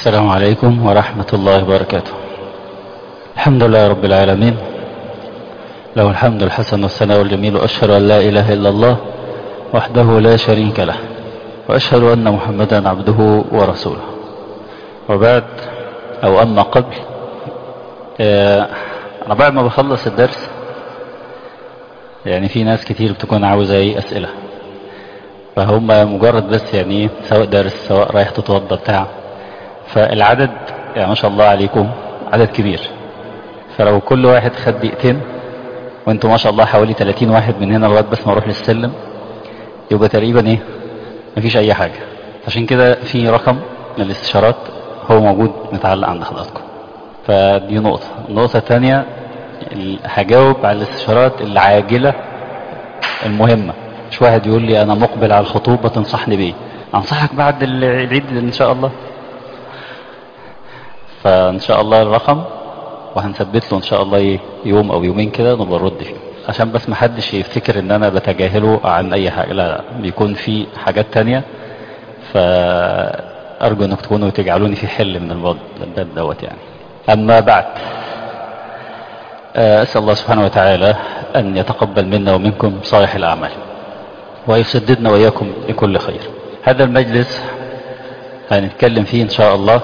السلام عليكم ورحمة الله وبركاته الحمد لله رب العالمين له الحمد الحسن والثناء الجميل وأشهد أن لا إله إلا الله وحده لا شريك له وأشهد أن محمدا عبده ورسوله وبعد أو أما قبل آه، أنا بعد ما بخلص الدرس يعني في ناس كتير بتكون عاوزة أي أسئلة فهم مجرد بس يعني إيه، سواء درس سواء رايح تتوضى بتاع فالعدد يعني ما شاء الله عليكم عدد كبير فلو كل واحد خد دقيقتين وانتوا ما شاء الله حوالي 30 واحد من هنا لغايه بس ما اروح للسلم يبقى تقريبا ايه مفيش اي حاجه عشان كده في رقم من الاستشارات هو موجود متعلق عند حضراتكم فدي نقطه النقطه الثانيه هجاوب على الاستشارات العاجله المهمه مش واحد يقول لي انا مقبل على الخطوبه تنصحني بايه انصحك بعد العيد ان شاء الله فان شاء الله الرقم وهنثبت له ان شاء الله إيه يوم او يومين كده نبقى نرد فيه عشان بس ما حدش يفتكر ان انا بتجاهله عن اي حاجه لا بيكون في حاجات تانية فارجو انك تكونوا تجعلوني في حل من الباب الباب دوت يعني اما بعد آه، اسال الله سبحانه وتعالى ان يتقبل منا ومنكم صالح الاعمال ويسددنا واياكم لكل خير هذا المجلس هنتكلم فيه ان شاء الله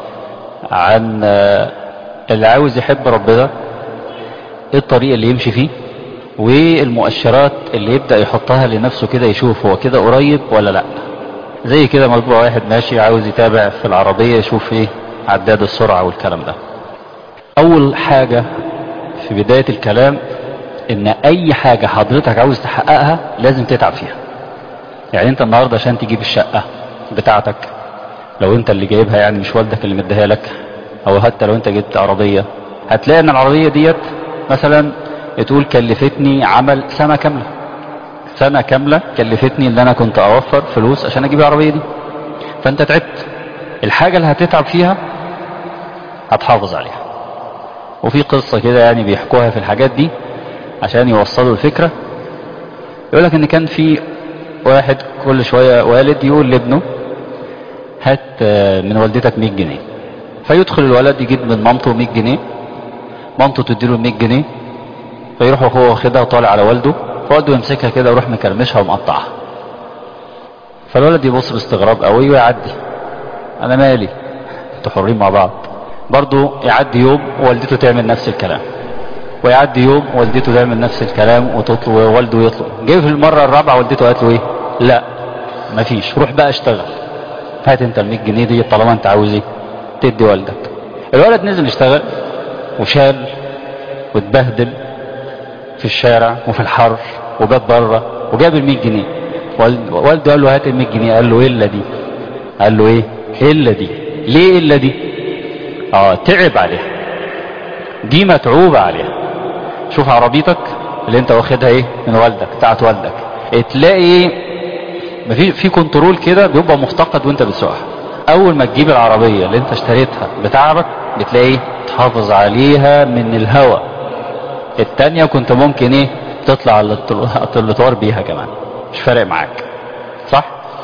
عن آه، اللي عاوز يحب ربنا ايه الطريق اللي يمشي فيه والمؤشرات اللي يبدأ يحطها لنفسه كده يشوف هو كده قريب ولا لا زي كده ما يبقى واحد ماشي عاوز يتابع في العربية يشوف ايه عداد السرعة والكلام ده اول حاجة في بداية الكلام ان اي حاجة حضرتك عاوز تحققها لازم تتعب فيها يعني انت النهاردة عشان تجيب الشقة بتاعتك لو انت اللي جايبها يعني مش والدك اللي مديها لك او حتى لو انت جبت عربية هتلاقي ان العربية ديت مثلا تقول كلفتني عمل سنة كاملة سنة كاملة كلفتني اللي انا كنت اوفر فلوس عشان اجيب العربية دي فانت تعبت الحاجة اللي هتتعب فيها هتحافظ عليها وفي قصة كده يعني بيحكوها في الحاجات دي عشان يوصلوا الفكرة يقول لك ان كان في واحد كل شوية والد يقول لابنه هات آه، من والدتك 100 جنيه فيدخل الولد يجيب من مامته 100 جنيه مامته تديله 100 جنيه فيروح هو واخدها وطالع على والده فوالده يمسكها كده ويروح مكرمشها ومقطعها فالولد يبص باستغراب قوي ويعدي انا مالي انتوا حرين مع بعض برضه يعدي يوم ووالدته تعمل نفس الكلام ويعدي يوم والدته تعمل نفس الكلام وتطلب ووالده يطلب جه في المره الرابعه والدته قالت له ايه لا مفيش روح بقى اشتغل هات انت ال 100 جنيه دي طالما انت عاوز ايه تدي والدك الولد نزل يشتغل وشال واتبهدل في الشارع وفي الحر وجاب بره وجاب ال 100 جنيه والد- والده قال له هات ال 100 جنيه قال له ايه الا دي قال له ايه الا دي ليه الا دي اه تعب عليها دي متعوبة عليها شوف عربيتك اللي انت واخدها ايه من والدك بتاعت والدك تلاقي ما في في كنترول كده بيبقى مفتقد وانت بتسوقها اول ما تجيب العربيه اللي انت اشتريتها بتعبك بتلاقي تحافظ عليها من الهواء التانية كنت ممكن ايه تطلع على التل- التلتوار بيها كمان مش فارق معاك صح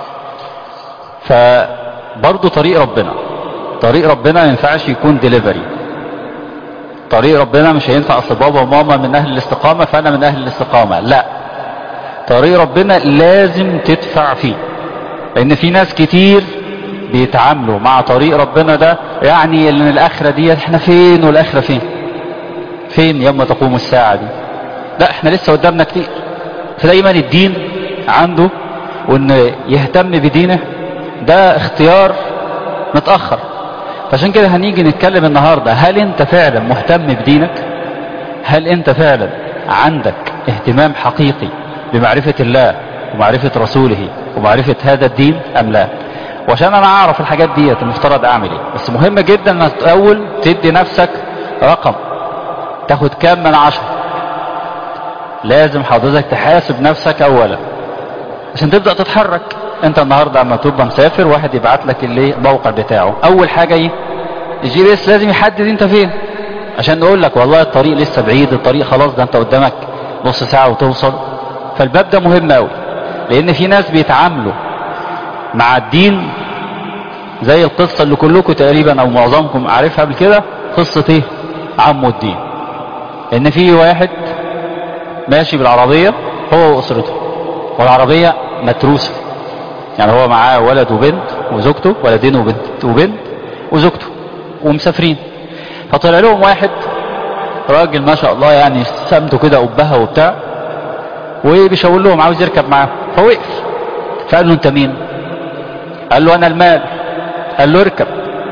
فبرضه طريق ربنا طريق ربنا ما ينفعش يكون ديليفري طريق ربنا مش هينفع اصل بابا وماما من اهل الاستقامه فانا من اهل الاستقامه لا طريق ربنا لازم تدفع فيه لان في ناس كتير بيتعاملوا مع طريق ربنا ده يعني ان الاخره دي احنا فين والاخره فين فين يوم تقوم الساعه دي لا احنا لسه قدامنا كتير فدايما الدين عنده وان يهتم بدينه ده اختيار متاخر فعشان كده هنيجي نتكلم النهارده هل انت فعلا مهتم بدينك هل انت فعلا عندك اهتمام حقيقي بمعرفة الله ومعرفة رسوله ومعرفة هذا الدين ام لا وعشان انا اعرف الحاجات دي المفترض اعمل ايه بس مهم جدا انك اول تدي نفسك رقم تاخد كام من عشرة لازم حضرتك تحاسب نفسك اولا عشان تبدأ تتحرك انت النهاردة اما تبقى مسافر واحد يبعت لك اللي الموقع بتاعه اول حاجة ايه الجي بي اس لازم يحدد انت فين عشان نقول لك والله الطريق لسه بعيد الطريق خلاص ده انت قدامك نص ساعة وتوصل فالباب ده مهم قوي لان في ناس بيتعاملوا مع الدين زي القصة اللي كلكم تقريبا او معظمكم عارفها قبل كده قصة ايه عمو الدين ان في واحد ماشي بالعربية هو واسرته والعربية متروسة يعني هو معاه ولد وبنت وزوجته ولدين وبنت وبنت وزوجته ومسافرين فطلع لهم واحد راجل ما شاء الله يعني سمته كده قبها وبتاع وبيشاور لهم عاوز يركب معاه فوقف فقال له انت مين قال له انا المال قال له اركب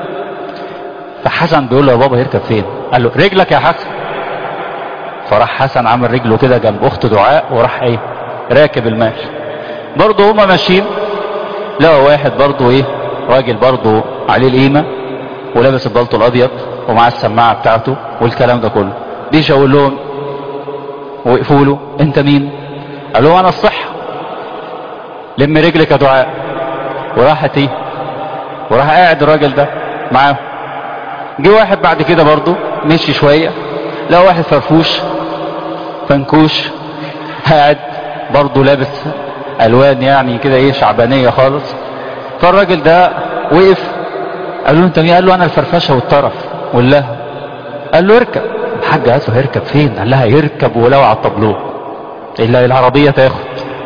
فحسن بيقول له يا بابا يركب فين قال له رجلك يا حسن فراح حسن عمل رجله كده جنب اخته دعاء وراح ايه راكب المال برضه هما ماشيين لقوا واحد برضه ايه راجل برضه عليه القيمه ولابس البلطو الابيض ومعاه السماعه بتاعته والكلام ده كله بيشاور لهم وقفوا له انت مين قال له انا الصحه لم رجلك يا دعاء وراحت ايه وراح قاعد الراجل ده معاه جه واحد بعد كده برضه مشي شويه لقى واحد فرفوش فنكوش قاعد برضه لابس الوان يعني كده ايه شعبانيه خالص فالراجل ده وقف قال له انت مين قال له انا الفرفشه والطرف واللهو قال له اركب الحاج قال له هيركب فين قال لها يركب ولو على الطابلوه الا العربيه تاخد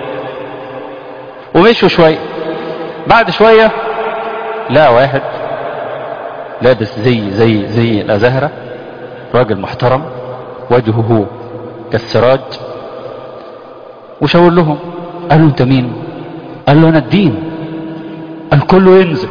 ومشوا شويه بعد شويه لقى واحد لابس زي زي زي الازهره راجل محترم وجهه كالسراج وشاور لهم قال له انت مين قال له انا الدين قال كله ينزل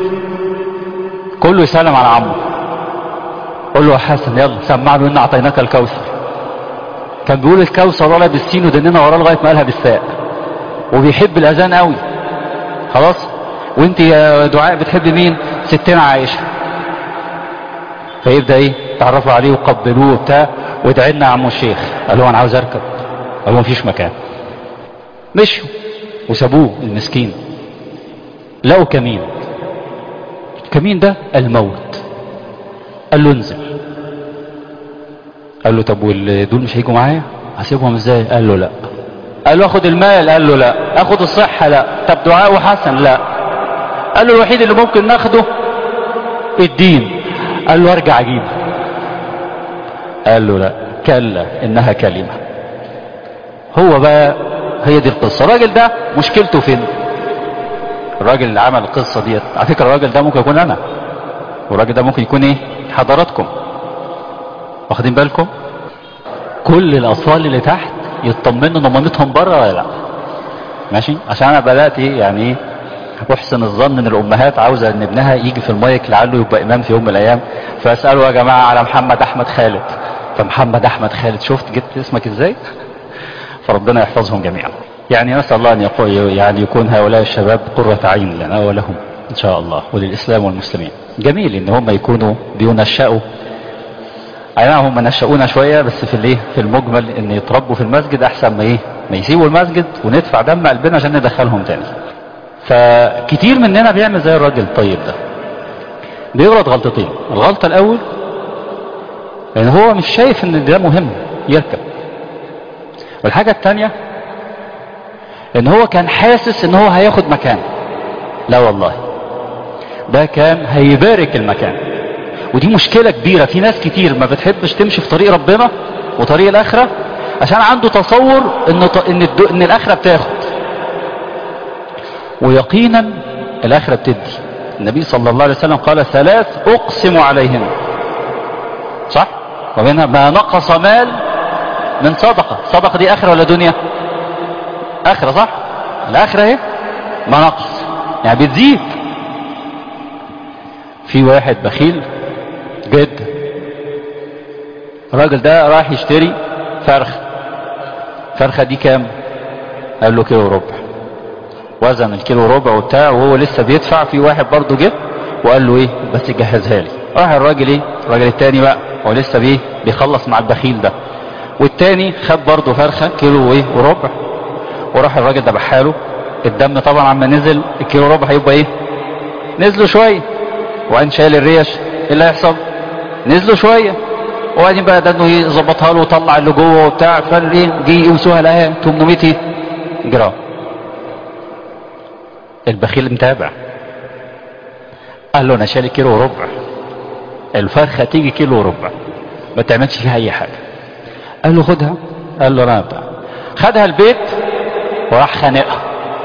كله يسلم على عمه قول له يا حسن يلا سمع له ان اعطيناك الكوثر كان بيقول الكوثر ولا بالسين ودننا وراه لغايه ما قالها بالساء وبيحب الاذان قوي خلاص وانت يا دعاء بتحب مين ستنا عائشه فيبدا ايه تعرفوا عليه وقبلوه وبتاع وادعي لنا يا عمو الشيخ قال له انا عاوز اركب قال له مفيش مكان مشوا وسابوه المسكين لقوا كمين الكمين ده الموت قال له انزل قال له طب دول مش هيجوا معايا هسيبهم ازاي قال له لا قال له اخد المال قال له لا اخد الصحة لا طب دعاء وحسن لا قال له الوحيد اللي ممكن ناخده الدين قال له ارجع اجيبه قال له لا كلا انها كلمة هو بقى هي دي القصة الراجل ده مشكلته فين الراجل اللي عمل القصة ديت على فكرة الراجل ده ممكن يكون انا والراجل ده ممكن يكون ايه حضراتكم واخدين بالكم كل الاطفال اللي تحت يطمنوا ان مامتهم بره ولا لا ماشي عشان انا بدات ايه يعني ايه احسن الظن ان الامهات عاوزه ان ابنها يجي في المايك لعله يبقى امام في يوم من الايام فاسالوا يا جماعه على محمد احمد خالد فمحمد احمد خالد شفت جبت اسمك ازاي فربنا يحفظهم جميعا يعني نسال الله ان يقول يعني يكون هؤلاء الشباب قره عين لنا ولهم ان شاء الله وللاسلام والمسلمين جميل ان هم يكونوا بينشأوا اي نعم هم نشأونا شويه بس في الايه في المجمل ان يتربوا في المسجد احسن ما ايه ما يسيبوا المسجد وندفع دم قلبنا عشان ندخلهم تاني فكتير مننا بيعمل زي الراجل الطيب ده بيغلط غلطتين الغلطه الاول ان هو مش شايف ان ده مهم يركب والحاجه الثانيه ان هو كان حاسس ان هو هياخد مكان لا والله ده كان هيبارك المكان ودي مشكلة كبيرة في ناس كتير ما بتحبش تمشي في طريق ربنا وطريق الآخرة عشان عنده تصور ان ان, الدو... إن الآخرة بتاخد ويقينا الآخرة بتدي النبي صلى الله عليه وسلم قال ثلاث أقسم عليهن صح ومنها ما نقص مال من صدقة صدقة دي آخرة ولا دنيا آخرة صح الآخرة اهي ما نقص يعني بتزيد في واحد بخيل جدا الراجل ده راح يشتري فرخة فرخة دي كام قال له كيلو ربع وزن الكيلو ربع وبتاع وهو لسه بيدفع في واحد برضه جه وقال له ايه بس جهزها لي راح الراجل ايه الراجل التاني بقى هو لسه بيه بيخلص مع البخيل ده والتاني خد برضه فرخة كيلو وايه وربع وراح الراجل ده بحاله الدم طبعا عما نزل الكيلو ربع هيبقى ايه نزلوا شوية وبعدين شايل الريش ايه اللي هيحصل نزلوا شوية وبعدين بقى ده انه يظبطها له وطلع اللي جوه وبتاع فالايه جه يقوسوها لها 800 جرام البخيل متابع قال له انا شاري كيلو وربع الفرخة تيجي كيلو وربع ما تعملش فيها اي حاجة قال له خدها قال له انا بتاع خدها البيت وراح خانقها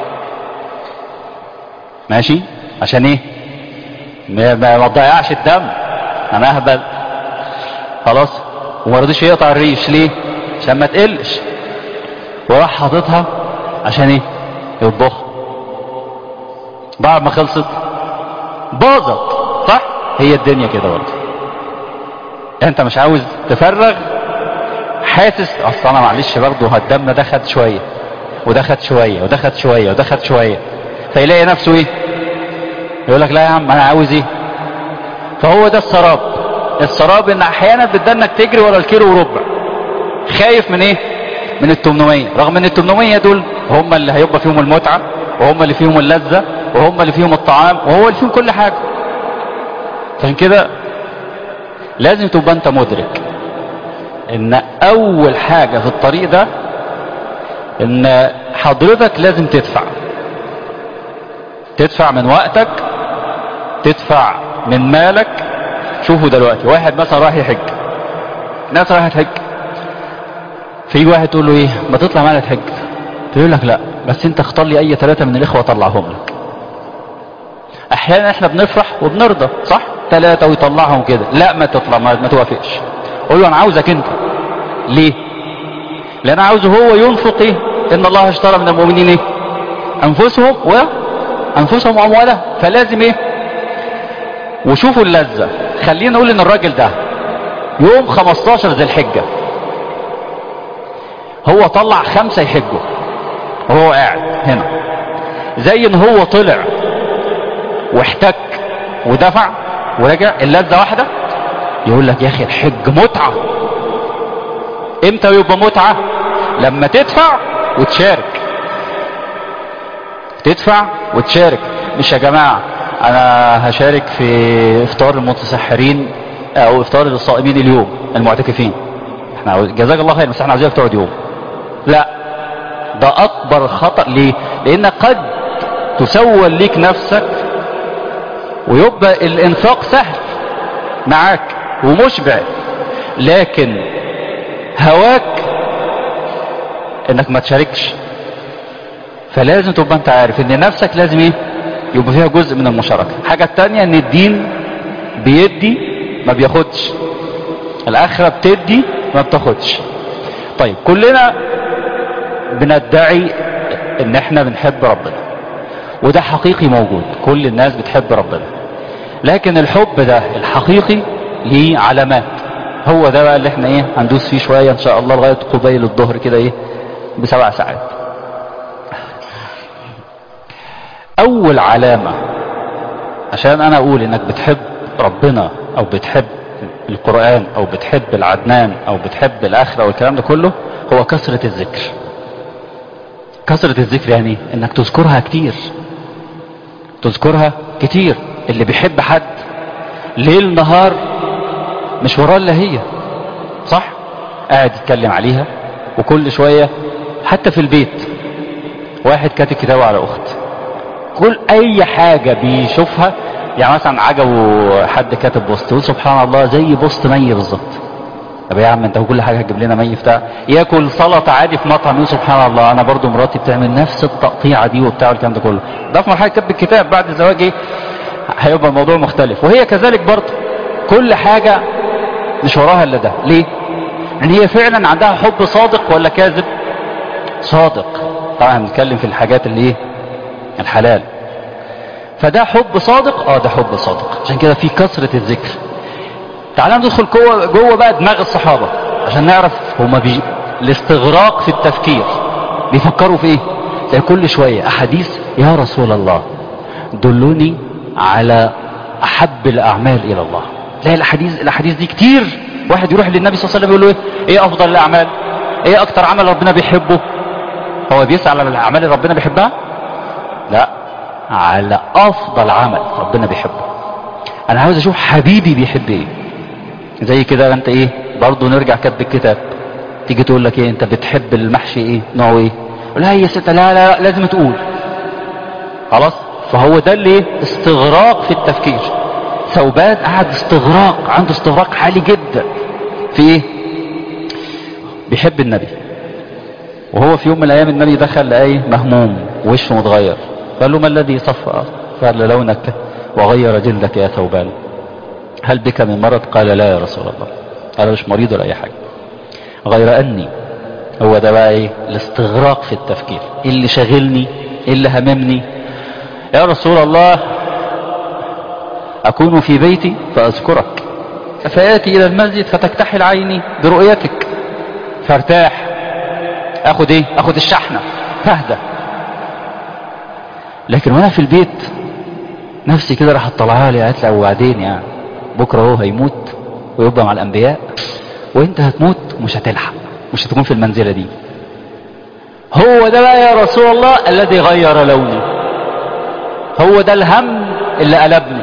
ماشي عشان ايه ما, ما تضيعش الدم انا اهبل خلاص وما رضيش يقطع الريش ليه عشان ما تقلش وراح حاططها عشان ايه يطبخها بعد ما خلصت باظت صح هي الدنيا كده برضه انت مش عاوز تفرغ حاسس اصل انا معلش برضه الدم ده خد شويه وده خد شويه وده خد شويه وده خد شويه فيلاقي نفسه ايه يقول لك لا يا عم انا عاوز ايه فهو ده السراب السراب ان احيانا بدنك تجري ورا الكيلو وربع خايف من ايه من ال 800 رغم ان ال 800 دول هم اللي هيبقى فيهم المتعه وهم اللي فيهم اللذه وهم اللي فيهم الطعام وهو اللي فيهم كل حاجه عشان كده لازم تبقى انت مدرك ان اول حاجه في الطريق ده ان حضرتك لازم تدفع تدفع من وقتك تدفع من مالك شوفوا دلوقتي واحد مثلا راح يحج ناس رايحه تحج في واحد تقول له ايه ما تطلع معانا تحج تقول لك لا بس انت اختار لي اي ثلاثه من الاخوه اطلعهم لك احيانا احنا بنفرح وبنرضى صح ثلاثه ويطلعهم كده لا ما تطلع ما, ما توافقش قول له انا عاوزك انت ليه لان انا عاوزه هو ينفق ايه ان الله اشترى من المؤمنين ايه انفسهم وانفسهم واموالهم فلازم ايه وشوفوا اللذة خلينا نقول ان الراجل ده يوم 15 ذي الحجة هو طلع خمسة يحجوا وهو قاعد هنا زي ان هو طلع واحتك ودفع ورجع اللذة واحدة يقول لك يا اخي الحج متعة امتى يبقى متعة لما تدفع وتشارك تدفع وتشارك مش يا جماعة انا هشارك في افطار المتسحرين او افطار الصائمين اليوم المعتكفين احنا جزاك الله خير بس احنا عايزين افطار اليوم لا ده اكبر خطأ ليه لان قد تسول ليك نفسك ويبقى الانفاق سهل معاك ومشبع لكن هواك انك ما تشاركش فلازم تبقى انت عارف ان نفسك لازم ايه يبقى فيها جزء من المشاركة الحاجة التانية ان الدين بيدي ما بياخدش الاخرة بتدي ما بتاخدش طيب كلنا بندعي ان احنا بنحب ربنا وده حقيقي موجود كل الناس بتحب ربنا لكن الحب ده الحقيقي ليه علامات هو ده بقى اللي احنا ايه هندوس فيه شوية ان شاء الله لغاية قبيل الظهر كده ايه بسبع ساعات اول علامة عشان انا اقول انك بتحب ربنا او بتحب القرآن او بتحب العدنان او بتحب الاخرة والكلام ده كله هو كثرة الذكر كثرة الذكر يعني انك تذكرها كتير تذكرها كتير اللي بيحب حد ليل نهار مش وراه الا هي صح قاعد يتكلم عليها وكل شوية حتى في البيت واحد كاتب كتابه على اخت كل اي حاجة بيشوفها يعني مثلا عجبه حد كاتب بوست يقول سبحان الله زي بوست مي بالظبط طب يا عم انت كل حاجة هتجيب لنا مي بتاع ياكل سلطة عادي في مطعم يقول سبحان الله انا برضو مراتي بتعمل نفس التقطيعة دي وبتاع الكلام ده كله ده في مرحلة كتب الكتاب بعد الزواج ايه هيبقى الموضوع مختلف وهي كذلك برضو كل حاجة مش وراها الا ده ليه ان هي فعلا عندها حب صادق ولا كاذب صادق طبعا بنتكلم في الحاجات اللي ايه الحلال فده حب صادق اه ده حب صادق عشان كده في كثرة الذكر تعالى ندخل جوه جوه بقى دماغ الصحابة عشان نعرف هما بي... الاستغراق في التفكير بيفكروا في ايه زي كل شوية احاديث يا رسول الله دلوني على احب الاعمال الى الله تلاقي الاحاديث الاحاديث دي كتير واحد يروح للنبي صلى الله عليه وسلم يقول له ايه ايه افضل الاعمال ايه اكتر عمل ربنا بيحبه هو بيسأل على الاعمال اللي ربنا بيحبها لا على افضل عمل ربنا بيحبه انا عاوز اشوف حبيبي بيحب ايه زي كده انت ايه برضه نرجع كتب الكتاب تيجي تقول لك ايه انت بتحب المحشي ايه نوعه ايه لا يا ست لا لا, لا لازم تقول خلاص فهو ده اللي استغراق في التفكير ثوبان قعد استغراق عنده استغراق عالي جدا في ايه بيحب النبي وهو في يوم من الايام النبي دخل لقاه مهموم وشه متغير قال له ما الذي صفى قال لونك وغير جلدك يا ثوبان هل بك من مرض قال لا يا رسول الله قال مش مريض ولا اي حاجه غير اني هو ده بقى ايه الاستغراق في التفكير ايه اللي شاغلني ايه اللي هممني يا رسول الله اكون في بيتي فاذكرك فياتي الى المسجد فتكتحل عيني برؤيتك فارتاح اخد ايه اخد الشحنة فهدى لكن وانا في البيت نفسي كده راح طلعها لي قالت لي وبعدين يعني بكره هو هيموت ويبقى مع الانبياء وانت هتموت مش هتلحق مش هتكون في المنزله دي هو ده بقى يا رسول الله الذي غير لوني هو ده الهم اللي قلبني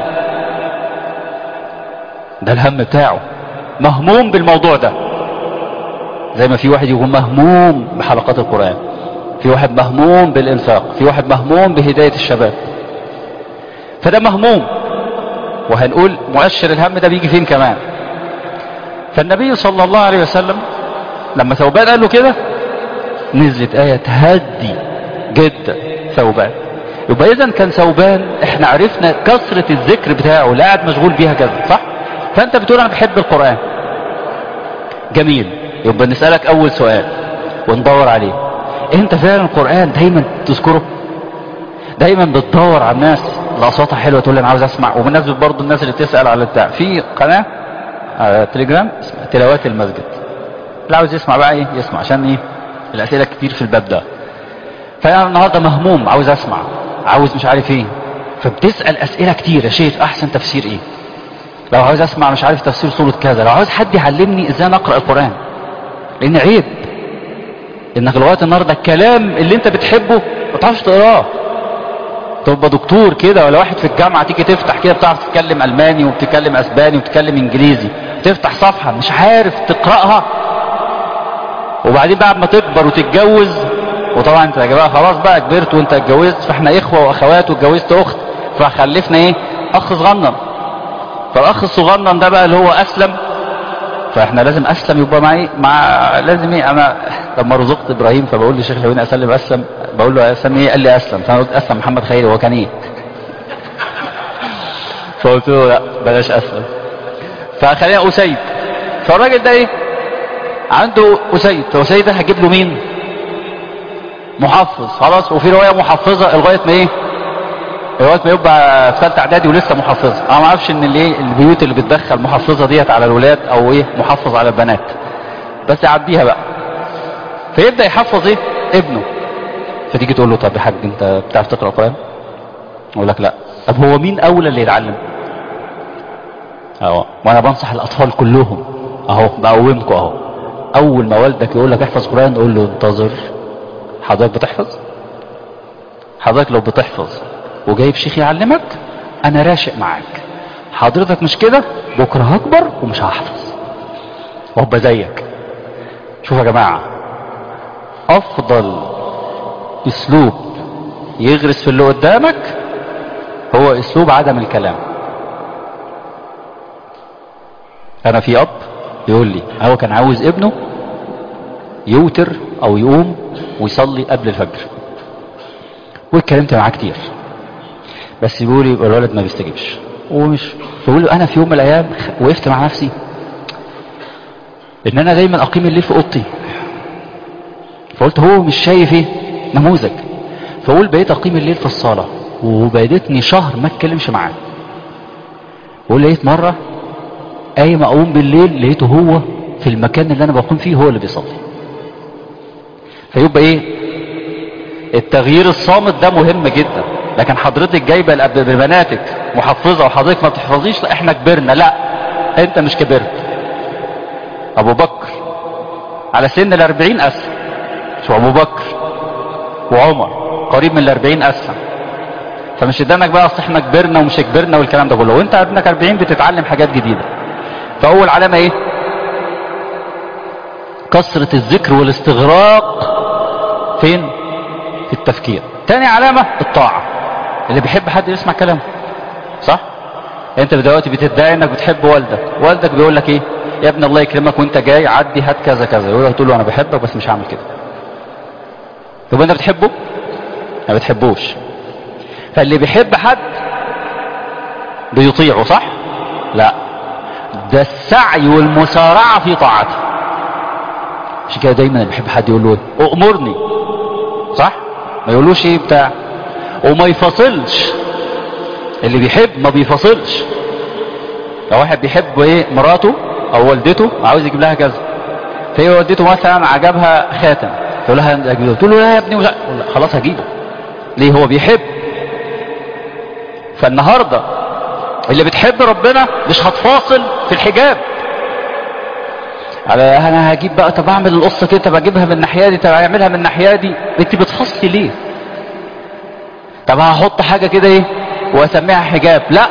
ده الهم بتاعه مهموم بالموضوع ده زي ما في واحد يكون مهموم بحلقات القرآن في واحد مهموم بالإنفاق في واحد مهموم بهداية الشباب فده مهموم وهنقول مؤشر الهم ده بيجي فين كمان فالنبي صلى الله عليه وسلم لما ثوبان قال له كده نزلت آية تهدي جدا ثوبان يبقى إذا كان ثوبان احنا عرفنا كثرة الذكر بتاعه لا قاعد مشغول بيها كذا صح؟ فأنت بتقول أنا بحب القرآن جميل يبقى نسألك أول سؤال وندور عليه أنت فعلا القرآن دايما تذكره دايما بتدور على الناس اللي أصواتها حلوة تقول لي أنا عاوز أسمع وبالنسبة برضه الناس اللي بتسأل على البتاع في قناة على تليجرام اسمها تلاوات المسجد اللي عاوز يسمع بقى ايه يسمع عشان ايه الأسئلة كتير في الباب ده فأنا النهاردة مهموم عاوز أسمع عاوز مش عارف ايه فبتسأل أسئلة كتير يا شيخ أحسن تفسير ايه لو عاوز أسمع مش عارف تفسير سورة كذا لو عاوز حد يعلمني ازاي نقرأ القرآن لان عيب انك لغايه النهارده الكلام اللي انت بتحبه ما تعرفش تقراه تبقى دكتور كده ولا واحد في الجامعه تيجي تفتح كده بتعرف تتكلم الماني وبتتكلم اسباني وبتتكلم انجليزي تفتح صفحه مش عارف تقراها وبعدين بعد ما تكبر وتتجوز وطبعا انت يا جماعه خلاص بقى كبرت وانت اتجوزت فاحنا اخوه واخوات واتجوزت اخت فخلفنا ايه اخ صغنن فالاخ الصغنن ده بقى اللي هو اسلم فاحنا لازم اسلم يبقى معي مع لازم ايه انا لما رزقت ابراهيم فبقول للشيخ لو انا اسلم اسلم بقول له اسلم ايه قال لي اسلم فانا قلت اسلم محمد خيري هو كان ايه فقلت له لا بلاش اسلم فخلينا اسيد فالراجل ده ايه عنده اسيد فاسيد ده هجيب له مين محفظ خلاص وفي روايه محفظه لغايه ما ايه لغايه ما يبقى في ثالثه اعدادي ولسه محفظه انا ما اعرفش ان الايه البيوت اللي بتدخل محفظه ديت على الولاد او ايه محفظ على البنات بس يعديها بقى فيبدا يحفظ ايه ابنه فتيجي تقول له طب يا حاج انت بتعرف تقرا القران يقول لك لا طب هو مين اولى اللي يتعلم اهو وانا بنصح الاطفال كلهم اهو بقومكم اهو اول ما والدك يقول لك احفظ قران قول له انتظر حضرتك بتحفظ حضرتك لو بتحفظ وجايب شيخ يعلمك انا راشق معاك حضرتك مش كده بكره هكبر ومش هحفظ وابقى زيك شوف يا جماعه افضل اسلوب يغرس في اللي قدامك هو اسلوب عدم الكلام انا في اب يقول لي هو كان عاوز ابنه يوتر او يقوم ويصلي قبل الفجر واتكلمت معاه كتير بس بيقول يبقى الولد ما بيستجيبش ومش بقول له انا في يوم من الايام وقفت مع نفسي ان انا دايما اقيم الليل في اوضتي فقلت هو مش شايف ايه نموذج فقول بقيت اقيم الليل في الصاله وبقيتني شهر ما اتكلمش معاه بقول لقيت مره قايم اقوم بالليل لقيته هو في المكان اللي انا بقوم فيه هو اللي بيصلي فيبقى ايه التغيير الصامت ده مهم جدا لكن حضرتك جايبه ببناتك محفظه وحضرتك ما بتحفظيش لا احنا كبرنا لا انت مش كبرت ابو بكر على سن الاربعين اسلم شو ابو بكر وعمر قريب من الاربعين اسلم فمش ادانك بقى اصل احنا كبرنا ومش كبرنا والكلام ده كله وانت ابنك 40 بتتعلم حاجات جديده فاول علامه ايه كثره الذكر والاستغراق فين في التفكير تاني علامه الطاعه اللي بيحب حد يسمع كلامه صح انت دلوقتي بتدعي انك بتحب والدك والدك بيقول لك ايه يا ابن الله يكرمك وانت جاي عدي هات كذا كذا يقول لك تقول له انا بحبك بس مش هعمل كده طب انت بتحبه ما بتحبوش فاللي بيحب حد بيطيعه صح لا ده السعي والمسارعة في طاعته عشان كده دايما اللي بيحب حد يقول له ايه امرني صح ما يقولوش ايه بتاع وما يفصلش اللي بيحب ما بيفصلش لو واحد بيحب ايه مراته او والدته عاوز يجيب لها كذا فهي والدته مثلا عجبها خاتم تقول لها اجيبه تقول له لا يا ابني لا خلاص هجيبه ليه هو بيحب فالنهارده اللي بتحب ربنا مش هتفاصل في الحجاب على انا هجيب بقى طب اعمل القصه كده طب اجيبها من الناحيه دي طب اعملها من الناحيه دي انت بتفصلي ليه طب هحط حاجه كده ايه واسميها حجاب لا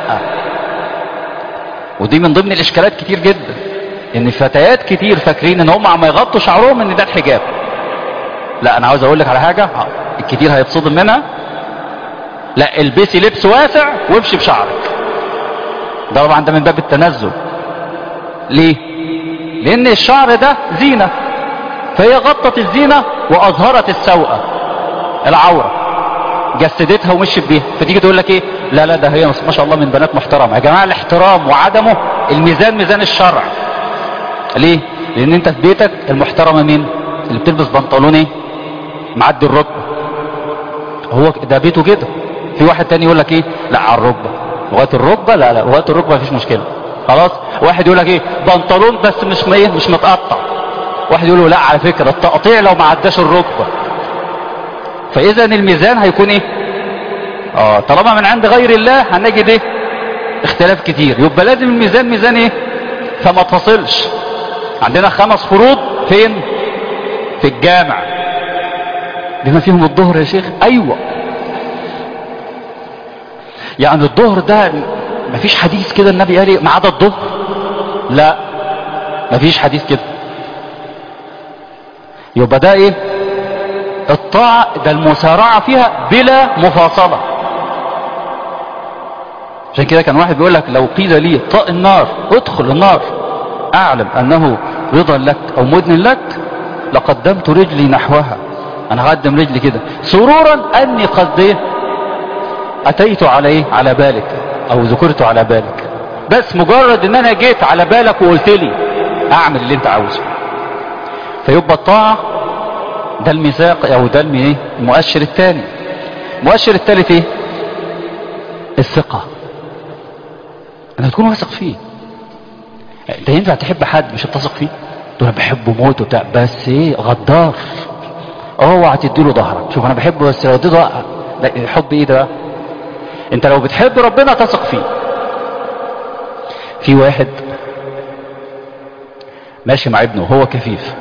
ودي من ضمن الاشكالات كتير جدا ان فتيات كتير فاكرين ان هم عم يغطوا شعرهم ان ده الحجاب لا انا عاوز اقول لك على حاجه الكتير هيتصدم منها لا البسي لبس واسع وامشي بشعرك ده طبعا ده من باب التنزل ليه لان الشعر ده زينة فهي غطت الزينة واظهرت السوءة العورة جسدتها ومشيت بيها فتيجي تقول لك ايه لا لا ده هي ما شاء الله من بنات محترمة يا جماعة الاحترام وعدمه الميزان ميزان الشرع ليه لان انت في بيتك المحترمة مين اللي بتلبس بنطلون ايه معدي الركبة هو ده بيته كده في واحد تاني يقول لك ايه لا على الركبة لغايه الركبه لا لا لغايه الركبه مفيش مشكله خلاص واحد يقول لك ايه بنطلون بس مش ايه مش متقطع واحد يقول له لا على فكره التقطيع لو ما عداش الركبه فاذا الميزان هيكون ايه اه طالما من عند غير الله هنجد ايه اختلاف كتير يبقى لازم الميزان ميزان ايه فما تصلش عندنا خمس فروض فين في الجامع بما فيهم الظهر يا شيخ ايوه يعني الظهر ده مفيش حديث كده النبي قال ما عدا الظهر لا مفيش حديث كده يبقى ده ايه الطاعة ده المسارعة فيها بلا مفاصلة عشان كده كان واحد بيقول لك لو قيل لي طاء النار ادخل النار اعلم انه رضا لك او مدن لك لقدمت رجلي نحوها انا هقدم رجلي كده سرورا اني قد ايه اتيت على ايه على بالك او ذكرت على بالك بس مجرد ان انا جيت على بالك وقلت لي اعمل اللي انت عاوزه فيبقى الطاعة ده الميثاق او ده ايه المؤشر الثاني المؤشر الثالث ايه الثقة انك تكون واثق فيه انت ينفع تحب حد مش هتثق فيه تقول انا بحبه موت وبتاع بس ايه غدار اوعى تديله ظهرك شوف انا بحبه بس لو اديته حب ايه ده انت لو بتحب ربنا تثق فيه في واحد ماشي مع ابنه وهو كفيف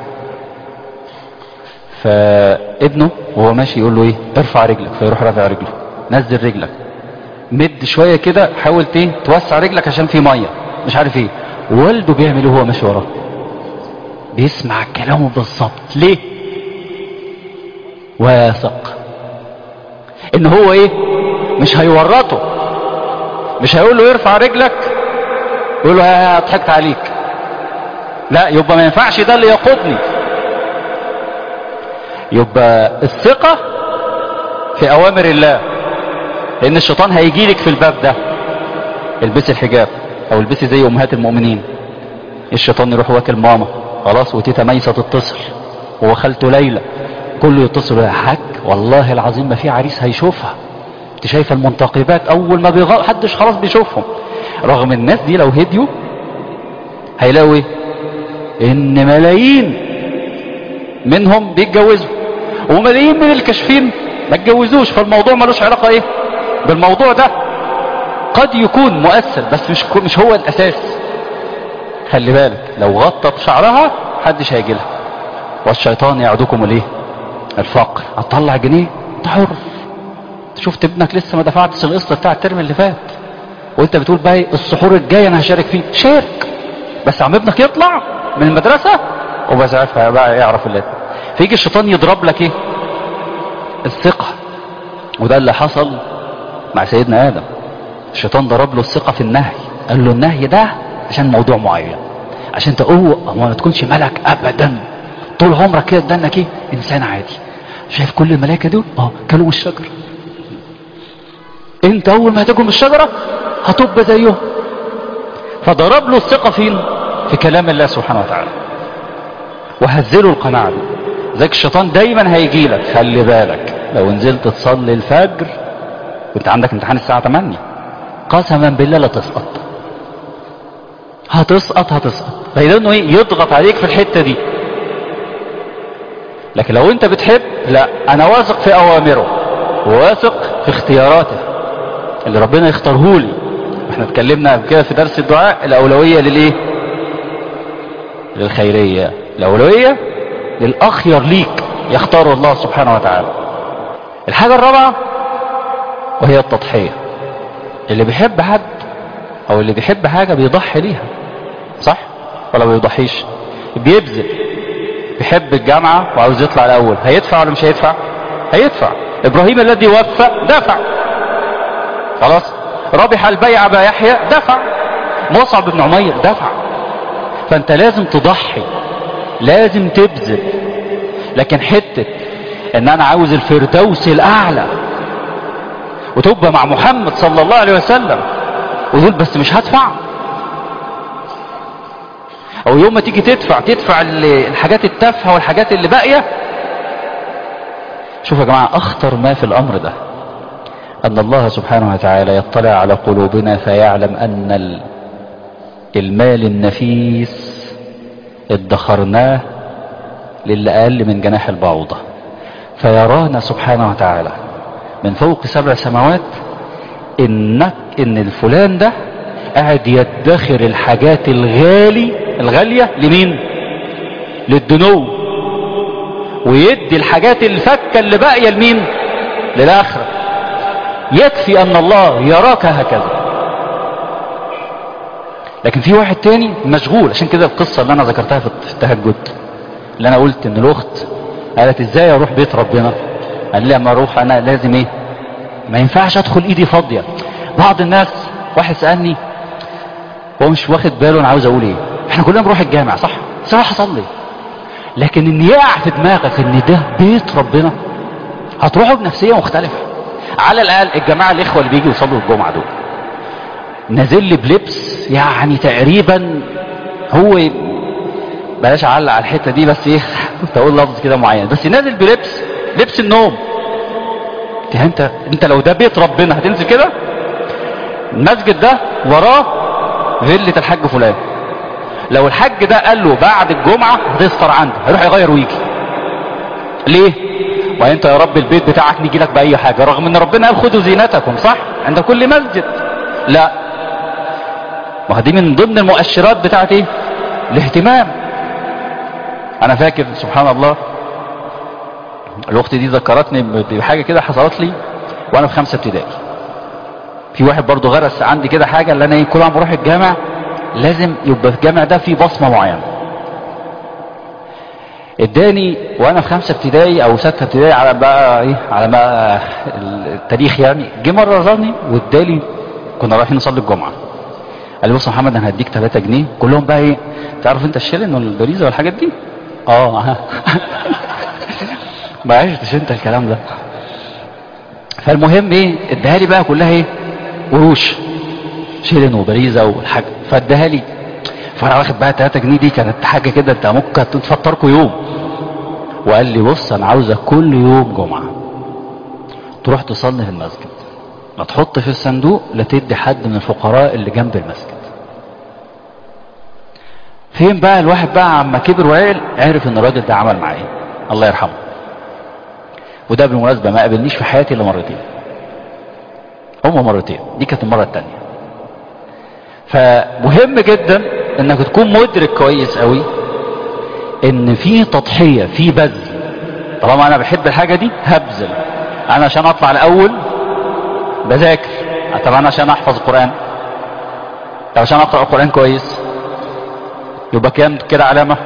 فابنه وهو ماشي يقول له ايه ارفع رجلك فيروح رافع رجله نزل رجلك مد شوية كده حاول ايه توسع رجلك عشان في مية مش عارف ايه والده بيعمل ايه وهو ماشي وراه بيسمع كلامه بالظبط ليه واثق ان هو ايه مش هيورطه مش هيقول له ارفع رجلك يقول له ها ضحكت عليك لا يبقى ما ينفعش ده اللي يقودني يبقى الثقة في اوامر الله لان الشيطان هيجي لك في الباب ده البسي الحجاب او البسي زي امهات المؤمنين الشيطان يروح واكل ماما خلاص وتيتا ميسة تتصل وخالته ليلى كله يتصل يا حاج والله العظيم ما في عريس هيشوفها انت شايفه المنتقبات اول ما بيغ... حدش خلاص بيشوفهم رغم الناس دي لو هديوا هيلاقوا ايه ان ملايين منهم بيتجوزوا وملايين من الكاشفين ما اتجوزوش فالموضوع ملوش علاقه ايه بالموضوع ده قد يكون مؤثر بس مش مش هو الاساس خلي بالك لو غطت شعرها محدش هيجي لها والشيطان يعدكم الايه الفقر هتطلع جنيه انت حر شفت ابنك لسه ما دفعتش القسط بتاع الترم اللي فات وانت بتقول بقى السحور الجاي انا هشارك فيه شارك بس عم ابنك يطلع من المدرسه وبس عارفها بقى يعرف اللي فيجي الشيطان يضرب لك ايه الثقه وده اللي حصل مع سيدنا ادم الشيطان ضرب له الثقة في النهي قال له النهي ده عشان موضوع معين عشان تقوى ما تكونش ملك ابدا طول عمرك كده تدنك ايه انسان عادي شايف كل الملائكة دول اه كلوا من الشجرة انت اول ما هتاكل من الشجرة هتبقى زيهم فضرب له الثقة فين في كلام الله سبحانه وتعالى وهزله القناعة دي ذاك الشيطان دايما هيجي لك خلي بالك لو نزلت تصلي الفجر وانت عندك امتحان الساعة 8 قسما بالله لا تسقط هتسقط هتسقط فإذا ايه يضغط عليك في الحتة دي لكن لو انت بتحب لا انا واثق في اوامره وواثق في اختياراته اللي ربنا يختاره لي احنا اتكلمنا قبل كده في درس الدعاء الاولوية للايه للخيرية الاولوية للاخير ليك يختار الله سبحانه وتعالى الحاجة الرابعة وهي التضحية اللي بيحب حد او اللي بيحب حاجة بيضحي ليها صح ولا بيضحيش بيبذل بيحب الجامعة وعاوز يطلع الاول هيدفع ولا مش هيدفع هيدفع ابراهيم الذي وفى دفع خلاص ربح البيع ابا يحيى دفع مصعب بن عمير دفع فانت لازم تضحي لازم تبذل لكن حتة ان انا عاوز الفردوس الاعلى وتبقى مع محمد صلى الله عليه وسلم ويقول بس مش هدفع او يوم ما تيجي تدفع تدفع الحاجات التافهه والحاجات اللي باقيه شوفوا يا جماعه اخطر ما في الامر ده ان الله سبحانه وتعالى يطلع على قلوبنا فيعلم ان المال النفيس ادخرناه للي اقل من جناح البعوضه فيرانا سبحانه وتعالى من فوق سبع سماوات انك ان الفلان ده قاعد يدخر الحاجات الغالي الغالية لمين للدنو ويدي الحاجات الفكة اللي باقية لمين للآخرة يكفي ان الله يراك هكذا لكن في واحد تاني مشغول عشان كده القصة اللي انا ذكرتها في التهجد اللي انا قلت ان الاخت قالت ازاي اروح بيت ربنا قال لي اما اروح انا لازم ايه ما ينفعش ادخل ايدي فاضية بعض الناس واحد سألني هو مش واخد باله انا عاوز اقول ايه احنا كلنا بنروح الجامع صح بس اروح اصلي لكن ان يقع في دماغك ان ده بيت ربنا هتروحوا بنفسية مختلفة على الاقل الجماعة الاخوة اللي بيجوا يصلوا الجمعة دول نازل لي بلبس يعني تقريبا هو بلاش اعلق على الحتة دي بس ايه كنت اقول لفظ كده معين بس نازل بلبس لبس النوم انت انت لو ده بيت ربنا هتنزل كده المسجد ده وراه فيلة الحاج فلان لو الحاج ده قال له بعد الجمعة هتفطر عنده هيروح يغير ويجي ليه وانت يا رب البيت بتاعك نيجي لك بأي حاجة رغم ان ربنا قال خدوا زينتكم صح عند كل مسجد لا ما دي من ضمن المؤشرات بتاعت ايه الاهتمام انا فاكر سبحان الله الاخت دي ذكرتني بحاجة كده حصلت لي وانا في خمسة ابتدائي في واحد برضو غرس عندي كده حاجة اللي انا ايه كل ما بروح الجامع لازم يبقى في الجامع ده فيه بصمة معينة اداني وانا في خمسة ابتدائي او ستة ابتدائي على بقى ايه على ما التاريخ يعني جه مرة زارني وادالي كنا رايحين نصلي الجمعة قال لي بص يا محمد انا هديك 3 جنيه كلهم بقى ايه تعرف انت الشيلن والبريزة والحاجات دي اه ما عشتش انت الكلام ده فالمهم ايه اداها لي بقى كلها ايه قروش شيلن وبريزة والحاجة فاداها لي فانا واخد بقى 3 جنيه دي كانت حاجة كده انت ممكن تفطركوا يوم وقال لي بص انا عاوزك كل يوم جمعة تروح تصلي في المسجد لا تحط في الصندوق لا تدي حد من الفقراء اللي جنب المسجد فين بقى الواحد بقى عما كبر وعقل عرف ان الراجل ده عمل معاه ايه الله يرحمه وده بالمناسبة ما قابلنيش في حياتي الا مرتين هما مرتين دي كانت المرة التانية فمهم جدا انك تكون مدرك كويس قوي ان في تضحية في بذل طالما انا بحب الحاجة دي هبذل انا عشان اطلع الاول بذاكر طب انا عشان احفظ القرآن طب عشان اقرأ القرآن كويس يبقى كام كده علامة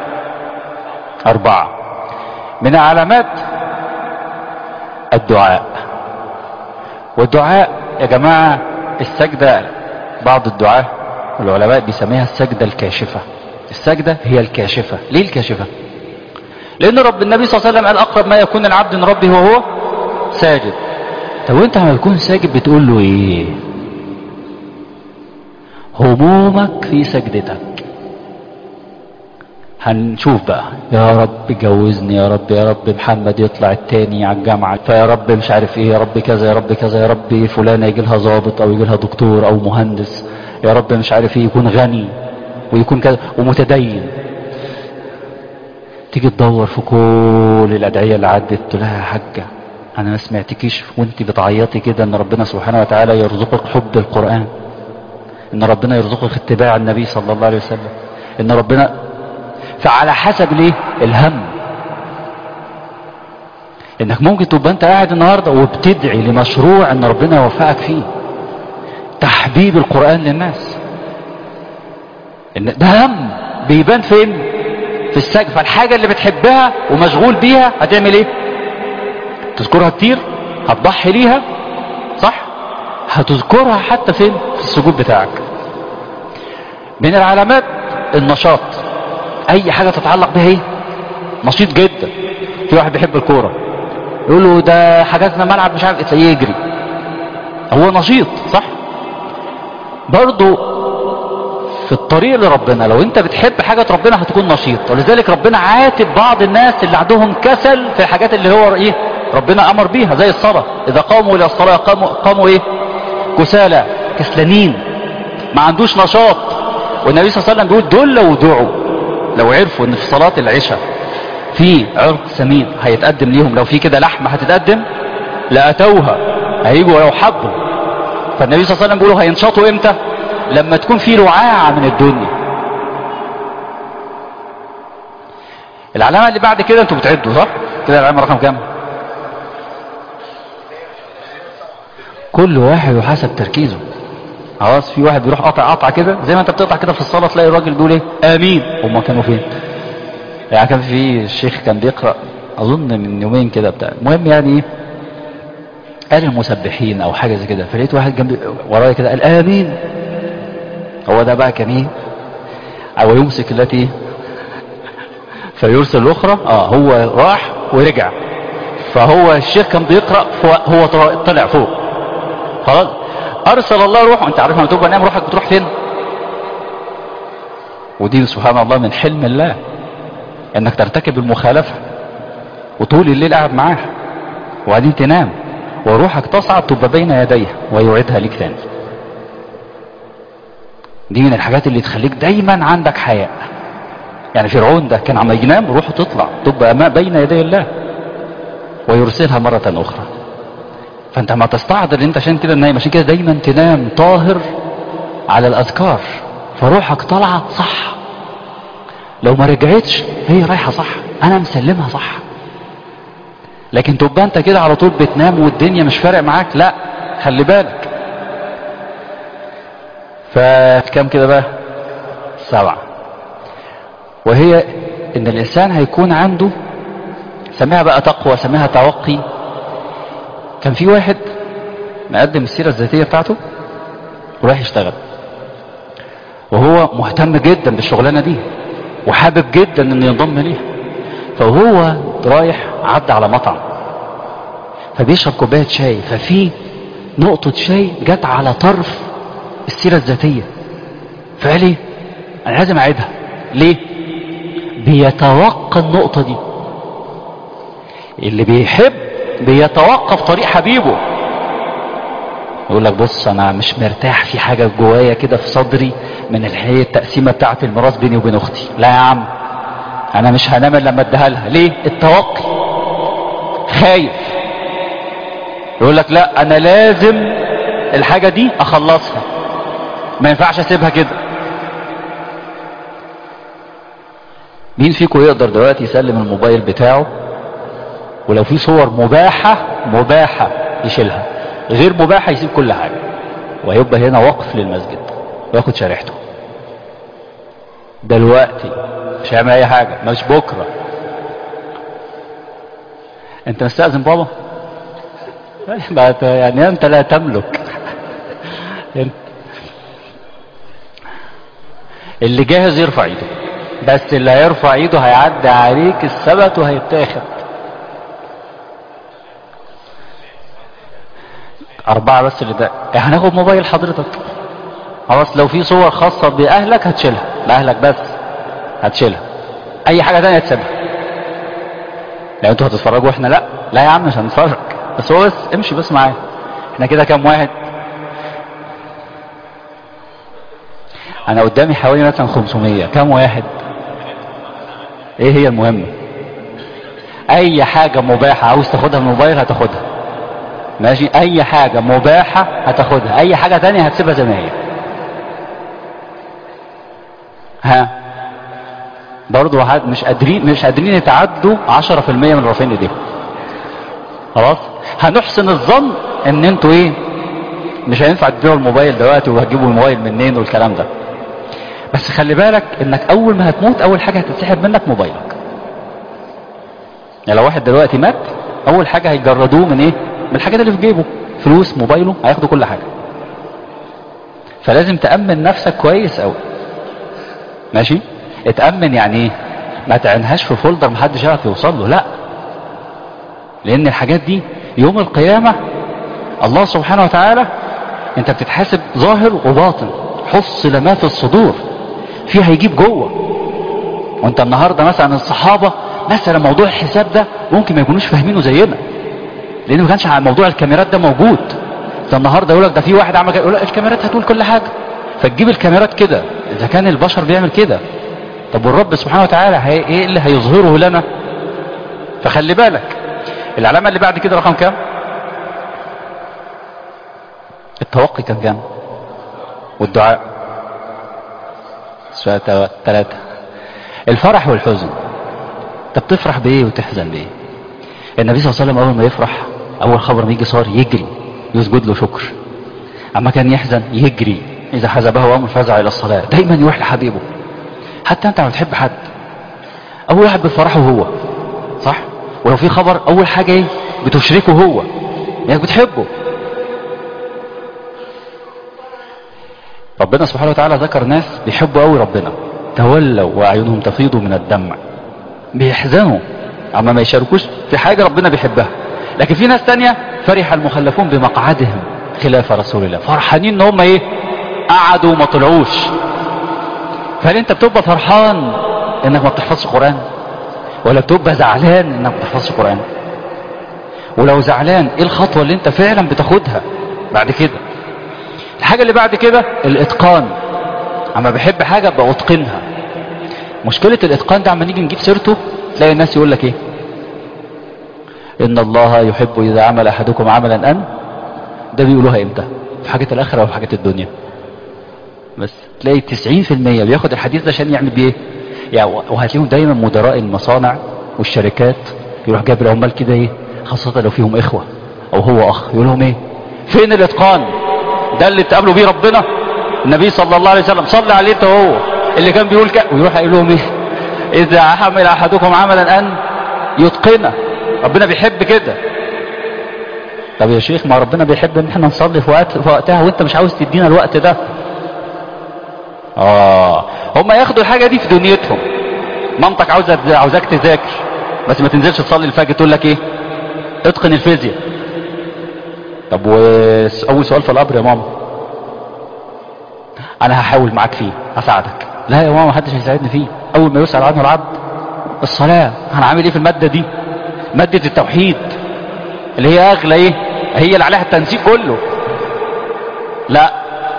اربعة من علامات الدعاء والدعاء يا جماعة السجدة بعض الدعاة والعلماء بيسميها السجدة الكاشفة السجدة هي الكاشفة ليه الكاشفة لان رب النبي صلى الله عليه وسلم قال اقرب ما يكون العبد من ربه وهو ساجد طب وانت لما تكون ساجد بتقول له ايه همومك في سجدتك هنشوف بقى يا رب جوزني يا رب يا رب محمد يطلع التاني على الجامعة فيا رب مش عارف ايه يا رب كذا يا رب كذا يا رب فلانة يجي لها ضابط او يجي لها دكتور او مهندس يا رب مش عارف ايه يكون غني ويكون كذا ومتدين تيجي تدور في كل الادعية اللي عدت تقول لها يا حاجة انا ما سمعتكيش وانت بتعيطي كده ان ربنا سبحانه وتعالى يرزقك حب القرآن ان ربنا يرزقك اتباع النبي صلى الله عليه وسلم ان ربنا فعلى حسب ليه الهم انك ممكن تبقى انت قاعد النهاردة وبتدعي لمشروع ان ربنا يوفقك فيه تحبيب القرآن للناس ان ده هم بيبان فين في السجن فالحاجة اللي بتحبها ومشغول بيها هتعمل ايه تذكرها كتير هتضحي ليها صح هتذكرها حتى فين في السجود بتاعك من العلامات النشاط اي حاجة تتعلق بها ايه نشيط جدا في واحد بيحب الكورة يقول له ده حاجاتنا ملعب مش عارف تلاقيه يجري هو نشيط صح برضو في الطريق لربنا لو انت بتحب حاجة ربنا هتكون نشيط ولذلك ربنا عاتب بعض الناس اللي عندهم كسل في الحاجات اللي هو ايه ربنا امر بيها زي الصلاة اذا قاموا الى الصلاة قاموا, قاموا ايه كسالى كسلانين ما عندوش نشاط والنبي صلى الله عليه وسلم بيقول دول لو دعوا لو عرفوا ان في صلاة العشاء في عرق سمين هيتقدم ليهم لو في كده لحمة هتتقدم لأتوها هيجوا لو حبوا فالنبي صلى الله عليه وسلم بيقولوا هينشطوا امتى لما تكون في رعاعة من الدنيا العلامة اللي بعد كده انتوا بتعدوا صح كده العلامة رقم كام كل واحد وحسب تركيزه خلاص في واحد بيروح قاطع قطعه كده زي ما انت بتقطع كده في الصلاه تلاقي الراجل بيقول ايه امين هم كانوا فين يعني كان في الشيخ كان بيقرا اظن من يومين كده بتاع المهم يعني ايه قال المسبحين او حاجه زي كده فلقيت واحد جنبي ورايا كده قال امين هو ده بقى كان ايه او يمسك التي فيرسل الاخرى اه هو راح ورجع فهو الشيخ كان بيقرا هو طلع فوق خلاص ارسل الله روحه انت عارف لما تبقى نايم روحك بتروح فين ودي سبحان الله من حلم الله انك ترتكب المخالفة وطول الليل قاعد معاه وبعدين تنام وروحك تصعد تبقى بين يديه ويعيدها لك تاني دي من الحاجات اللي تخليك دايما عندك حياء يعني فرعون ده كان عم ينام روحه تطلع تبقى ما بين يدي الله ويرسلها مرة اخرى فانت ما تستعذر انت عشان كده نايم عشان كده دايما تنام طاهر على الاذكار فروحك طالعه صح لو ما رجعتش هي رايحه صح انا مسلمها صح لكن تبقى انت كده على طول بتنام والدنيا مش فارق معاك لا خلي بالك فكم كده بقى سبعة وهي ان الانسان هيكون عنده سميها بقى تقوى سميها توقي كان في واحد مقدم السيرة الذاتية بتاعته ورايح يشتغل وهو مهتم جدا بالشغلانة دي وحابب جدا انه ينضم ليها فهو رايح عدى على مطعم فبيشرب كوباية شاي ففي نقطة شاي جت على طرف السيرة الذاتية فقال ايه انا لازم اعيدها ليه بيتوقع النقطة دي اللي بيحب بيتوقف طريق حبيبه يقول لك بص انا مش مرتاح في حاجة جوايا كده في صدري من الحقيقة التقسيمة بتاعة الميراث بيني وبين اختي لا يا عم انا مش هنام الا لما اديها لها ليه التوقي خايف يقول لك لا انا لازم الحاجة دي اخلصها ما ينفعش اسيبها كده مين فيكم يقدر دلوقتي يسلم الموبايل بتاعه ولو في صور مباحة مباحة يشيلها غير مباحة يسيب كل حاجة وهيبقى هنا وقف للمسجد وياخد شريحته دلوقتي مش هيعمل اي حاجة مش بكرة انت مستأذن بابا يعني انت لا تملك اللي جاهز يرفع ايده بس اللي هيرفع ايده هيعدي عليك السبت وهيتاخد أربعة بس اللي ده هناخد موبايل حضرتك خلاص لو في صور خاصة بأهلك هتشيلها لأهلك بس هتشيلها أي حاجة تانية تسيبها لو انتوا هتتفرجوا احنا لا لا يا عم مش هنتفرج بس هو بس امشي بس معايا احنا كده كام واحد انا قدامي حوالي مثلا 500 كام واحد ايه هي المهمة اي حاجة مباحة عاوز تاخدها من الموبايل هتاخدها ماشي اي حاجة مباحة هتاخدها اي حاجة تانية هتسيبها زي ما هي ها برضو حد مش قادرين مش قادرين يتعدوا 10% من رافعين ايديهم خلاص هنحسن الظن ان انتوا ايه مش هينفع تبيعوا الموبايل دلوقتي وهتجيبوا الموبايل منين والكلام ده بس خلي بالك انك اول ما هتموت اول حاجة هتتسحب منك موبايلك يعني لو واحد دلوقتي مات اول حاجة هيجردوه من ايه من الحاجات اللي في جيبه فلوس موبايله هياخدوا كل حاجة فلازم تأمن نفسك كويس قوي ماشي اتأمن يعني ايه ما تعينهاش في فولدر محدش يعرف يوصل له لا لان الحاجات دي يوم القيامة الله سبحانه وتعالى انت بتتحاسب ظاهر وباطن حصل ما في الصدور فيه هيجيب جوه وانت النهاردة مثلا الصحابة مثلا موضوع الحساب ده ممكن ما يكونوش فاهمينه زينا لان ما كانش على موضوع الكاميرات ده موجود ده النهارده يقول لك ده في واحد عمل يقول لك الكاميرات هتقول كل حاجه فتجيب الكاميرات كده اذا كان البشر بيعمل كده طب والرب سبحانه وتعالى هي ايه اللي هيظهره لنا فخلي بالك العلامه اللي بعد كده رقم كام التوقي كان كام والدعاء ثلاثة الفرح والحزن انت بتفرح بايه وتحزن بايه النبي صلى الله عليه وسلم اول ما يفرح اول خبر ما يجي صار يجري يسجد له شكر اما كان يحزن يجري اذا حزبه امر فزع الى الصلاة دايما يروح لحبيبه حتى انت لما بتحب حد اول واحد بتفرحه هو صح ولو في خبر اول حاجة ايه بتشركه هو يعني بتحبه ربنا سبحانه وتعالى ذكر ناس بيحبوا قوي ربنا تولوا واعينهم تفيض من الدمع بيحزنوا اما ما يشاركوش في حاجة ربنا بيحبها لكن في ناس تانية فرح المخلفون بمقعدهم خلاف رسول الله فرحانين ان هم ايه قعدوا وما طلعوش فهل انت بتبقى فرحان انك ما بتحفظش قرآن ولا بتبقى زعلان انك ما بتحفظش قرآن ولو زعلان ايه الخطوة اللي انت فعلا بتاخدها بعد كده الحاجة اللي بعد كده الاتقان اما بحب حاجة بأتقنها مشكلة الاتقان ده عما نيجي نجيب سيرته تلاقي الناس يقول لك ايه ان الله يحب اذا عمل احدكم عملا ان ده بيقولوها امتى في حاجة الاخرة وفي حاجة الدنيا بس تلاقي 90% بياخد الحديث ده عشان يعمل بيه يعني وهتلاقيهم دايما مدراء المصانع والشركات يروح جايب العمال كده ايه خاصة لو فيهم اخوة او هو اخ يقول لهم ايه فين الاتقان ده اللي تقابلوا بيه ربنا النبي صلى الله عليه وسلم صلى عليه انت هو اللي كان بيقول كده ويروح يقول لهم ايه اذا حمل احدكم عملا ان يتقنه ربنا بيحب كده طب يا شيخ ما ربنا بيحب ان احنا نصلي في وقت في وقتها وانت مش عاوز تدينا الوقت ده اه هم ياخدوا الحاجه دي في دنيتهم مامتك عاوزه عاوزاك تذاكر بس ما تنزلش تصلي الفجر تقول لك ايه اتقن الفيزياء طب واول سؤال في القبر يا ماما انا هحاول معاك فيه هساعدك لا يا ماما محدش هيساعدني فيه اول ما يسأل عنه العبد الصلاة هنعمل ايه في المادة دي مادة التوحيد اللي هي اغلى ايه هي اللي عليها التنسيق كله لا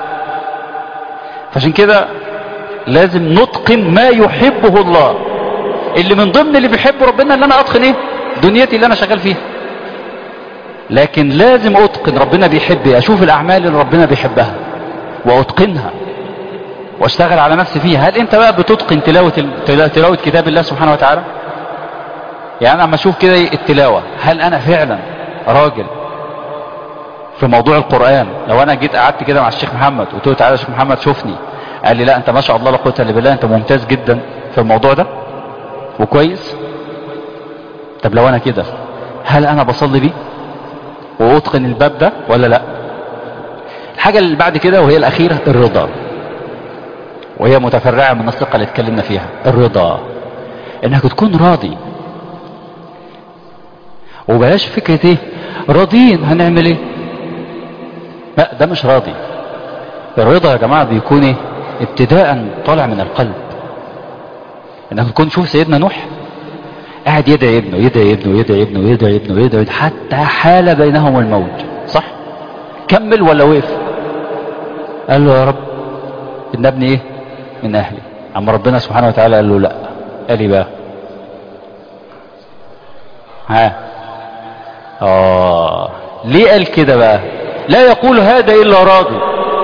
فعشان كده لازم نتقن ما يحبه الله اللي من ضمن اللي بيحبه ربنا اللي انا اتقن ايه دنيتي اللي انا شغال فيها لكن لازم اتقن ربنا بيحب ايه اشوف الاعمال اللي ربنا بيحبها واتقنها واشتغل على نفسي فيها هل انت بقى بتتقن تلاوة, تلاوة كتاب الله سبحانه وتعالى يعني انا اما اشوف كده التلاوة هل انا فعلا راجل في موضوع القرآن لو انا جيت قعدت كده مع الشيخ محمد وقلت له تعالى يا شيخ محمد شوفني قال لي لا انت ما شاء الله لا قوه الا بالله انت ممتاز جدا في الموضوع ده وكويس طب لو انا كده هل انا بصلي بيه واتقن الباب ده ولا لا الحاجة اللي بعد كده وهي الأخيرة الرضا وهي متفرعة من الثقة اللي اتكلمنا فيها الرضا انك تكون راضي وبلاش فكرة ايه راضيين هنعمل ايه لا ده مش راضي الرضا يا جماعة بيكون ايه ابتداء طالع من القلب انك تكون شوف سيدنا نوح قاعد يدعي ابنه يدعي ابنه يدعي ابنه يدعي ابنه يدعي حتى حال بينهم الموت صح كمل ولا وقف قال له يا رب ان ابني ايه من اهلي اما ربنا سبحانه وتعالى قال له لا قال لي بقى ها اه ليه قال كده بقى لا يقول هذا الا راضي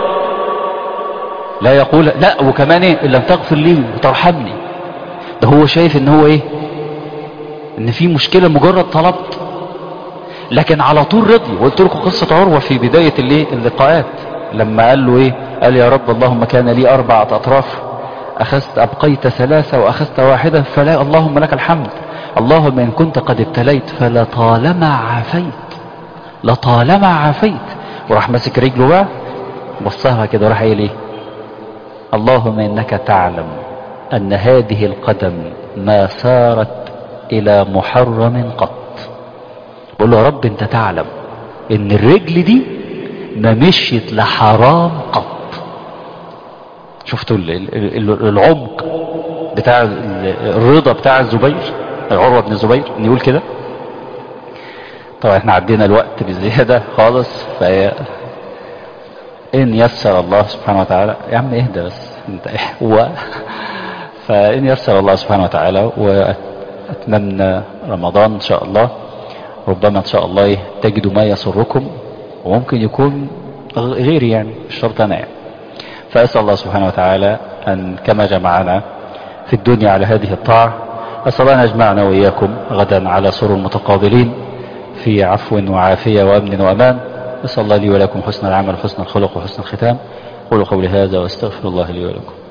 لا يقول لا وكمان ايه ان لم تغفر لي وترحمني ده هو شايف ان هو ايه ان في مشكلة مجرد طلبت لكن على طول رضي وقلت لكم قصة عروة في بداية الايه اللقاءات لما قال له ايه قال يا رب اللهم كان لي اربعة اطراف اخذت ابقيت ثلاثة واخذت واحدة فلا اللهم لك الحمد اللهم ان كنت قد ابتليت فلطالما عافيت لطالما عافيت وراح ماسك رجله بقى بصها كده وراح قايل ايه اللهم انك تعلم ان هذه القدم ما سارت الى محرم قط بقول له يا رب انت تعلم ان الرجل دي ما مشيت لحرام قط شفتوا العمق بتاع الرضا بتاع الزبير عروة بن الزبير ان يقول كده طبعا احنا عدينا الوقت بزيادة خالص فهي ان يسر الله سبحانه وتعالى يا عم اهدى بس انت هو فان يسر الله سبحانه وتعالى واتممنا رمضان ان شاء الله ربما ان شاء الله تجدوا ما يسركم وممكن يكون غيري يعني مش شرط انا يعني فاسال الله سبحانه وتعالى ان كما جمعنا في الدنيا على هذه الطاعه اسال ان يجمعنا واياكم غدا على سرر متقابلين في عفو وعافيه وامن وامان اسال الله لي ولكم حسن العمل وحسن الخلق وحسن الختام قولوا قولي هذا واستغفر الله لي ولكم